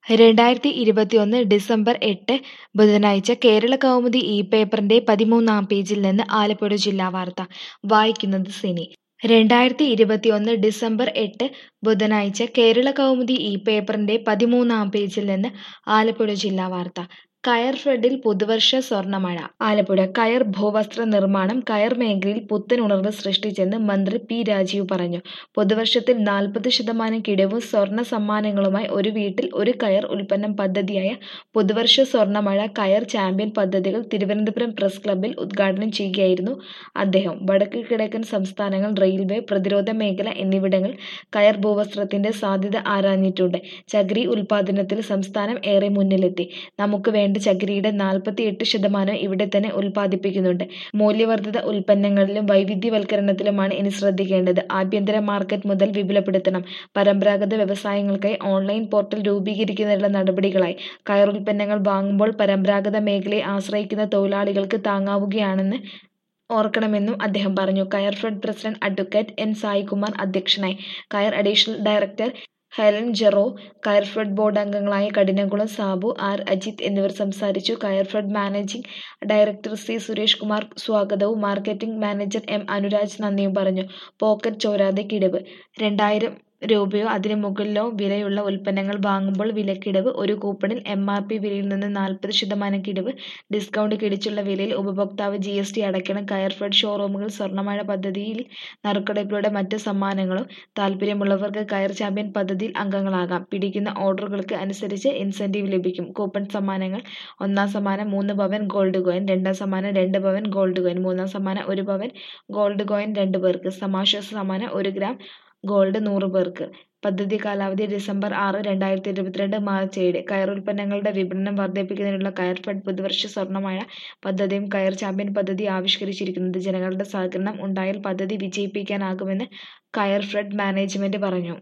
രണ്ടായിരത്തി ഇരുപത്തിയൊന്ന് ഡിസംബർ എട്ട് ബുധനാഴ്ച കേരള കൗമുദി ഈ പേപ്പറിന്റെ പതിമൂന്നാം പേജിൽ നിന്ന് ആലപ്പുഴ ജില്ലാ വാർത്ത വായിക്കുന്നത് സിനി രണ്ടായിരത്തി ഇരുപത്തിയൊന്ന് ഡിസംബർ എട്ട് ബുധനാഴ്ച കേരള കൗമുദി ഈ പേപ്പറിന്റെ പതിമൂന്നാം പേജിൽ നിന്ന് ആലപ്പുഴ ജില്ലാ വാർത്ത കയർ ഫെഡിൽ പുതുവർഷ സ്വർണ്ണമഴ ആലപ്പുഴ കയർ ഭൂവസ്ത്ര നിർമ്മാണം കയർ മേഖലയിൽ പുത്തൻ ഉണർവ് സൃഷ്ടിച്ചെന്ന് മന്ത്രി പി രാജീവ് പറഞ്ഞു പുതുവർഷത്തിൽ നാൽപ്പത് ശതമാനം കിഴിവും സ്വർണ്ണ സമ്മാനങ്ങളുമായി ഒരു വീട്ടിൽ ഒരു കയർ ഉൽപ്പന്നം പദ്ധതിയായ പുതുവർഷ സ്വർണ്ണമഴ കയർ ചാമ്പ്യൻ പദ്ധതികൾ തിരുവനന്തപുരം പ്രസ് ക്ലബ്ബിൽ ഉദ്ഘാടനം ചെയ്യുകയായിരുന്നു അദ്ദേഹം വടക്ക് കിഴക്കൻ സംസ്ഥാനങ്ങൾ റെയിൽവേ പ്രതിരോധ മേഖല എന്നിവിടങ്ങൾ കയർ ഭൂവസ്ത്രത്തിന്റെ സാധ്യത ആരാഞ്ഞിട്ടുണ്ട് ചകിരി ഉൽപാദനത്തിൽ സംസ്ഥാനം ഏറെ മുന്നിലെത്തി നമുക്ക് വേണ്ട ചകിരിയുടെ നാൽപ്പത്തിയെട്ട് ശതമാനം ഇവിടെ തന്നെ ഉൽപ്പാദിപ്പിക്കുന്നുണ്ട് മൂല്യവർദ്ധിത ഉൽപ്പന്നങ്ങളിലും വൈവിധ്യവൽക്കരണത്തിലുമാണ് ഇനി ശ്രദ്ധിക്കേണ്ടത് ആഭ്യന്തര മാർക്കറ്റ് മുതൽ വിപുലപ്പെടുത്തണം പരമ്പരാഗത വ്യവസായങ്ങൾക്കായി ഓൺലൈൻ പോർട്ടൽ രൂപീകരിക്കുന്നതിനുള്ള നടപടികളായി കയർ ഉൽപ്പന്നങ്ങൾ വാങ്ങുമ്പോൾ പരമ്പരാഗത മേഖലയെ ആശ്രയിക്കുന്ന തൊഴിലാളികൾക്ക് താങ്ങാവുകയാണെന്ന് ഓർക്കണമെന്നും അദ്ദേഹം പറഞ്ഞു Coirfed president advocate N Saikumar അധ്യക്ഷനായി കയർ additional director Helen Jero Coirfed board അംഗങ്ങളായ കഠിനകുളം സാബു ആർ അജിത് എന്നിവർ സംസാരിച്ചു Coirfed managing director C Suresh Kumar സ്വാഗതവും മാർക്കറ്റിംഗ് മാനേജർ എം അനുരാജ് നന്ദിയും പറഞ്ഞു പോക്കറ്റ് ചോരാതെ കിഴിവ് രണ്ടായിരം രൂപയോ അതിനു മുകളിലോ വിലയുള്ള ഉൽപ്പന്നങ്ങൾ വാങ്ങുമ്പോൾ വിലക്കിഴിവ് ഒരു കൂപ്പണിൽ എം ആർ പി വിലയിൽ നിന്ന് നാൽപ്പത് ശതമാനം കിഴിവ് ഡിസ്കൗണ്ട് കിഴിച്ചുള്ള വിലയിൽ ഉപഭോക്താവ് ജി എസ് ടി അടയ്ക്കണം കയർഫെഡ് ഷോറൂമുകൾ സ്വർണ്ണമഴ പദ്ധതിയിൽ നറുക്കെടുപ്പിലൂടെ മറ്റ് സമ്മാനങ്ങളും താൽപ്പര്യമുള്ളവർക്ക് കയർ ചാമ്പ്യൻ പദ്ധതിയിൽ അംഗങ്ങളാകാം പിടിക്കുന്ന ഓർഡറുകൾക്ക് അനുസരിച്ച് ഇൻസെന്റീവ് ലഭിക്കും കൂപ്പൺ സമ്മാനങ്ങൾ ഒന്നാം സമ്മാനം മൂന്ന് പവൻ ഗോൾഡ് കോയിൻ രണ്ടാം സമ്മാനം രണ്ട് പവൻ ഗോൾഡ് കോയിൻ മൂന്നാം സമ്മാനം ഒരു പവൻ ഗോൾഡ് കോയിൻ രണ്ട് പേർക്ക് സമാശ്വാസ സമ്മാനം ഒരു ഗ്രാം ഗോൾഡ് നൂറ് പേർക്ക് പദ്ധതി കാലാവധി ഡിസംബർ ആറ് രണ്ടായിരത്തി ഇരുപത്തിരണ്ട് മാർച്ച് ഏഴ് കയർ ഉൽപ്പന്നങ്ങളുടെ വിപണനം വർദ്ധിപ്പിക്കുന്നതിനുള്ള കയർ ഫെഡ് പുതുവർഷ സ്വർണ്ണമഴ പദ്ധതിയും കയർ ചാമ്പ്യൻ പദ്ധതി ആവിഷ്കരിച്ചിരിക്കുന്നത് ജനങ്ങളുടെ സഹകരണം ഉണ്ടായാൽ പദ്ധതി വിജയിപ്പിക്കാനാകുമെന്ന് കയർ ഫെഡ് മാനേജ്മെന്റ് പറഞ്ഞു